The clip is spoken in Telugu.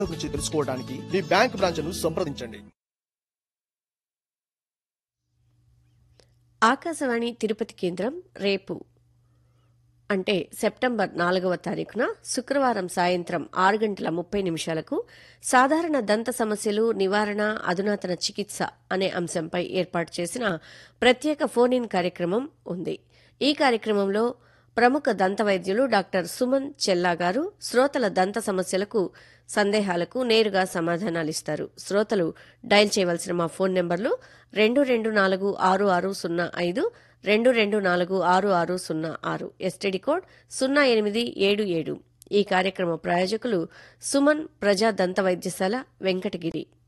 గురించి తెలుసుకోవడానికి మీ బ్యాంక్ బ్రాంచ్ను సంప్రదించండి ఆకాశవాణి తిరుపతి కేంద్రం రేపు అంటే సెప్టెంబర్ నాలుగవ తారీఖున శుక్రవారం సాయంత్రం ఆరు గంటల ముప్పై నిమిషాలకు సాధారణ దంత సమస్యలు నివారణ అధునాతన చికిత్స అనే అంశంపై ఏర్పాటు చేసిన ప్రత్యేక ఫోన్ ఇన్ కార్యక్రమం ఉంది ఈ కార్యక్రమంలో ప్రముఖ దంత వైద్యులు డాక్టర్ సుమన్ చెల్లా గారు శ్రోతల దంత సమస్యలకు సందేహాలకు నేరుగా సమాధానాలిస్తారు శ్రోతలు డయల్ చేయవలసిన మా ఫోన్ నెంబర్లు రెండు రెండు నాలుగు ఆరు ఆరు సున్నా ఐదు రెండు రెండు నాలుగు ఆరు ఆరు సున్నా ఆరు ఎస్టీడీ కోడ్ సున్నా ఎనిమిది ఏడు ఏడు ఈ కార్యక్రమ ప్రాయోజకులు సుమన్ ప్రజా దంత వైద్యశాల వెంకటగిరి